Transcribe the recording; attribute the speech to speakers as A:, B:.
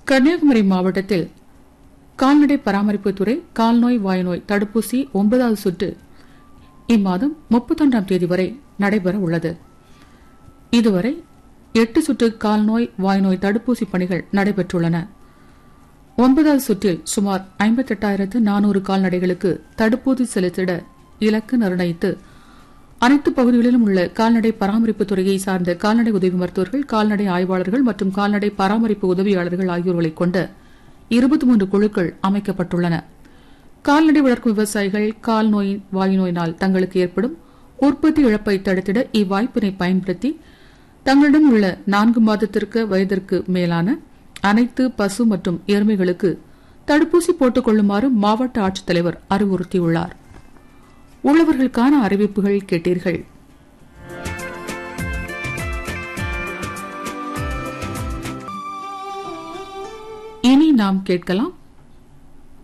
A: கன்னியாகுமரி மாவட்டத்தில் கால்நடை பராமரிப்புத்துறை கால்நோய் வாய்நோய் தடுப்பூசி ஒன்பதாவது சுற்று இம்மாதம் முப்பத்தொன்றாம் தேதி வரை நடைபெற உள்ளது இதுவரை எட்டு சுற்று கால்நோய் வாய்நோய் தடுப்பூசி பணிகள் நடைபெற்றுள்ளன ஒன்பதாவது சுற்றில் சுமார் ஐம்பத்தெட்டாயிரத்து நானூறு கால்நடைகளுக்கு தடுப்பூசி செலுத்திட இலக்கு நிர்ணயித்து அனைத்து பகுதிகளிலும் உள்ள கால்நடை பராமரிப்பு துறையை சார்ந்த கால்நடை உதவி மருத்துவர்கள் கால்நடை ஆய்வாளர்கள் மற்றும் கால்நடை பராமரிப்பு உதவியாளர்கள் ஆகியோர்களை கொண்ட இருபத்தி மூன்று குழுக்கள் அமைக்கப்பட்டுள்ளன கால்நடை வளர்க்கும் விவசாயிகள் கால் நோய் வாயு நோயினால் தங்களுக்கு ஏற்படும் உற்பத்தி இழப்பை தடுத்திட இவ்வாய்ப்பினை பயன்படுத்தி தங்களிடம் உள்ள நான்கு மாதத்திற்கு வயதிற்கு மேலான அனைத்து பசு மற்றும் எருமைகளுக்கு தடுப்பூசி போட்டுக் கொள்ளுமாறு மாவட்ட ஆட்சித்தலைவர் அறிவுறுத்தியுள்ளார் உள்ளவர்களுக்கான அறிவிப்புகள் கேட்டீர்கள் இனி நாம் கேட்கலாம்